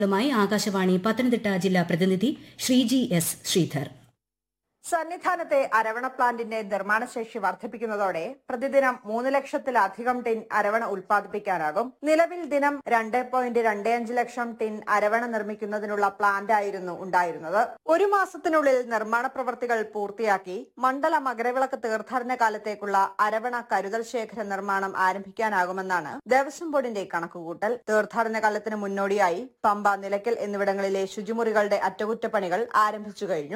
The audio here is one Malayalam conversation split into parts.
ുമായി ആകാശവാണി പത്തനംതിട്ട ജില്ലാ പ്രതിനിധി ശ്രീജി എസ് ശ്രീധർ സന്നിധാനത്തെ അരവണ പ്ലാന്റിന്റെ നിർമ്മാണശേഷി വർദ്ധിപ്പിക്കുന്നതോടെ പ്രതിദിനം മൂന്ന് ലക്ഷത്തിലധികം ടിൻ അരവണ ഉൽപ്പാദിപ്പിക്കാനാകും നിലവിൽ ദിനം രണ്ട് പോയിന്റ് രണ്ട് അഞ്ച് ലക്ഷം ടിൻ അരവണ നിർമ്മിക്കുന്നതിനുള്ള പ്ലാന്റ് ആയിരുന്നു ഉണ്ടായിരുന്നത് ഒരു മാസത്തിനുള്ളിൽ നിർമ്മാണ പ്രവൃത്തികൾ പൂർത്തിയാക്കി മണ്ഡല മകരവിളക്ക് തീർത്ഥാടന കാലത്തേക്കുള്ള അരവണ കരുതൽ ശേഖര നിർമ്മാണം ആരംഭിക്കാനാകുമെന്നാണ് ദേവസ്വം ബോർഡിന്റെ കണക്കുകൂട്ടൽ തീർത്ഥാടന കാലത്തിന് മുന്നോടിയായി പമ്പ നിലയ്ക്കൽ എന്നിവിടങ്ങളിലെ ശുചിമുറികളുടെ അറ്റകുറ്റപ്പണികൾ ആരംഭിച്ചു കഴിഞ്ഞു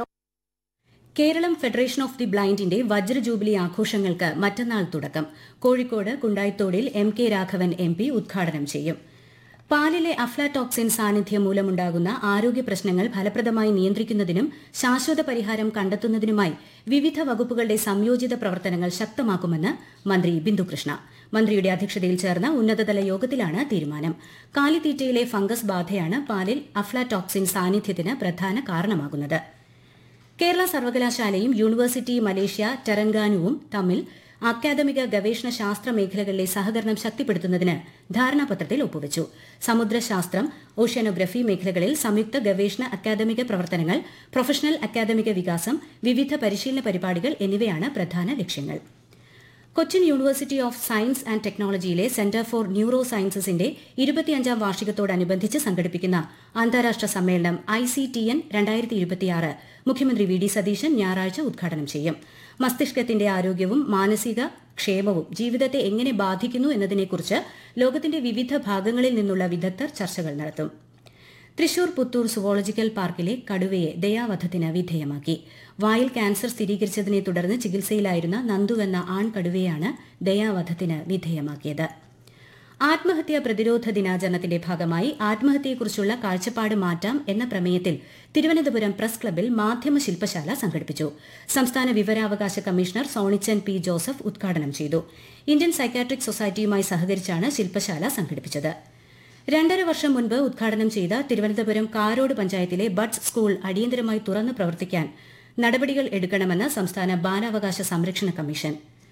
കേരളം ഫെഡറേഷൻ ഓഫ് ദി ബ്ലൈൻഡിന്റെ വജ്ര ജൂബിലി ആഘോഷങ്ങൾക്ക് മറ്റന്നാൾ തുടക്കം കോഴിക്കോട് കുണ്ടായിത്തോടിൽ M K Raghavan M P ഉദ്ഘാടനം ചെയ്യും പാലിലെ അഫ്ലാടോക്സിൻ സാന്നിധ്യം മൂലമുണ്ടാകുന്ന ആരോഗ്യ പ്രശ്നങ്ങൾ ഫലപ്രദമായി നിയന്ത്രിക്കുന്നതിനും ശാശ്വത പരിഹാരം കണ്ടെത്തുന്നതിനുമായി വിവിധ വകുപ്പുകളുടെ സംയോജിത പ്രവർത്തനങ്ങൾ ശക്തമാക്കുമെന്ന് മന്ത്രി ബിന്ദുകൃഷ്ണ മന്ത്രിയുടെ അധ്യക്ഷതയിൽ ചേർന്ന ഉന്നതതല യോഗത്തിലാണ് തീരുമാനം കാലിത്തീറ്റയിലെ ഫംഗസ് ബാധയാണ് പാലിൽ അഫ്ലാടോക്സിൻ സാന്നിധ്യത്തിന് പ്രധാന കാരണമാകുന്നത് കേരള സർവകലാശാലയും യൂണിവേഴ്സിറ്റി മലേഷ്യ ടെറൻഗാനുവും തമ്മിൽ അക്കാദമിക ഗവേഷണ ശാസ്ത്ര മേഖലകളിലെ സഹകരണം ശക്തിപ്പെടുത്തുന്നതിന് ധാരണാപത്രത്തിൽ ഒപ്പുവച്ചു സമുദ്രശാസ്ത്രം ഓഷ്യാനോഗ്രഫി മേഖലകളിൽ സംയുക്ത ഗവേഷണ അക്കാദമിക പ്രവർത്തനങ്ങൾ പ്രൊഫഷണൽ അക്കാദമിക വികാസം വിവിധ പരിശീലന പരിപാടികൾ എന്നിവയാണ് പ്രധാന ലക്ഷ്യങ്ങൾ Cochin university of science and ടെക്നോളജിയിലെ സെന്റർ ഫോർ ന്യൂറോ സയൻസസിന്റെ ഇരുപത്തിയഞ്ചാം വാർഷികത്തോടനുബന്ധിച്ച് സംഘടിപ്പിക്കുന്ന അന്താരാഷ്ട്ര സമ്മേളനം ഐ സി ടി എൻ രണ്ടായിരത്തി ഇരുപത്തിയാറ് മുഖ്യമന്ത്രി വി ഡി സതീശൻ ഞായറാഴ്ച ഉദ്ഘാടനം ചെയ്യും മസ്തിഷ്കത്തിന്റെ ആരോഗ്യവും മാനസിക ക്ഷേമവും ജീവിതത്തെ എങ്ങനെ ബാധിക്കുന്നു എന്നതിനെക്കുറിച്ച് ലോകത്തിന്റെ വിവിധ ഭാഗങ്ങളിൽ നിന്നുള്ള വിദഗ്ധർ ചർച്ചകൾ നടത്തും തൃശൂർ പുത്തൂർ സുവോളജിക്കൽ പാർക്കിലെ കടുവയെ ദയാവധത്തിന് വിധേയമാക്കി വായിൽ ക്യാൻസർ സ്ഥിരീകരിച്ചതിനെ തുടർന്ന് ചികിത്സയിലായിരുന്ന നന്ദു എന്ന ആൺകടുവയാണ് ദയാവധത്തിന് വിധേയമാക്കിയത് ആത്മഹത്യാ പ്രതിരോധ ദിനാചരണത്തിന്റെ ഭാഗമായി ആത്മഹത്യയെക്കുറിച്ചുള്ള കാഴ്ചപ്പാട് മാറ്റാം എന്ന പ്രമേയത്തിൽ തിരുവനന്തപുരം പ്രസ് ക്ലബിൽ മാധ്യമ ശില്പശാല സംഘടിപ്പിച്ചു സംസ്ഥാന വിവരാവകാശ കമ്മീഷണർ സോണിച്ചൻ പി ജോസഫ് ഉദ്ഘാടനം ചെയ്തു ഇന്ത്യൻ സൈക്കാട്രിക് സൊസൈറ്റിയുമായി സഹകരിച്ചാണ് ശില്പശാല സംഘടിപ്പിച്ചത് രണ്ടര വർഷം മുൻപ് ഉദ്ഘാടനം ചെയ്ത തിരുവനന്തപുരം കാരോട് പഞ്ചായത്തിലെ ബഡ്സ് സ്കൂൾ അടിയന്തരമായി തുറന്നു പ്രവർത്തിക്കാൻ നടപടികൾ എടുക്കണമെന്ന് സംസ്ഥാന ബാലാവകാശ സംരക്ഷണ കമ്മീഷൻ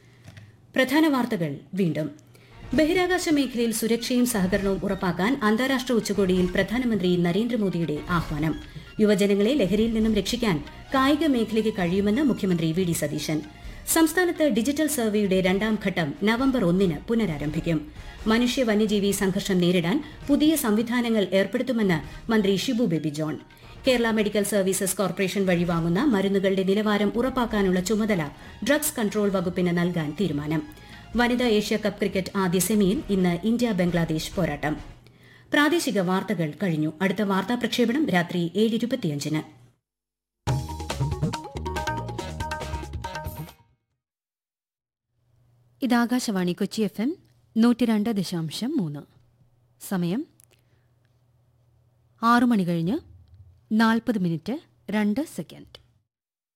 പ്രധാന വാർത്തകൾ വീണ്ടും ബഹിരാകാശ മേഖലയിൽ സുരക്ഷയും സഹകരണവും ഉറപ്പാക്കാൻ അന്താരാഷ്ട്ര ഉച്ചകോടിയിൽ പ്രധാനമന്ത്രി നരേന്ദ്രമോദിയുടെ ആഹ്വാനം യുവജനങ്ങളെ ലഹരിയിൽ നിന്നും രക്ഷിക്കാൻ കായിക മേഖലയ്ക്ക് കഴിയുമെന്ന് മുഖ്യമന്ത്രി വി ഡി സതീശൻ സംസ്ഥാനത്ത് ഡിജിറ്റൽ സർവേയുടെ രണ്ടാം ഘട്ടം നവംബർ ഒന്നിന് പുനരാരംഭിക്കും മനുഷ്യ വന്യജീവി സംഘർഷം നേരിടാൻ പുതിയ സംവിധാനങ്ങൾ ഏർപ്പെടുത്തുമെന്ന് മന്ത്രി Shibu Baby John Kerala medical services corporation വഴി വാങ്ങുന്ന മരുന്നുകളുടെ നിലവാരം ഉറപ്പാക്കാനുള്ള ചുമതല ഡ്രഗ്സ് കൺട്രോൾ വകുപ്പിന് നൽകാൻ തീരുമാനം വനിതാ ഏഷ്യ കപ്പ് ക്രിക്കറ്റ് ആദ്യ സെമിയിൽ ഇന്ന് ഇന്ത്യ ബംഗ്ലാദേശ് പോരാട്ടം പ്രാദേശിക വാർത്തകൾ കഴിഞ്ഞു അടുത്ത വാർത്താ പ്രക്ഷേപണം രാത്രി ഏഴ് ഇരുപത്തിയഞ്ചിന് ഇത് ആകാശവാണി കൊച്ചി എഫ് എം നൂറ്റി രണ്ട് ദശാംശം മൂന്ന് സമയം ആറു മണി കഴിഞ്ഞ് നാൽപ്പത് മിനിറ്റ് രണ്ട് സെക്കൻഡ്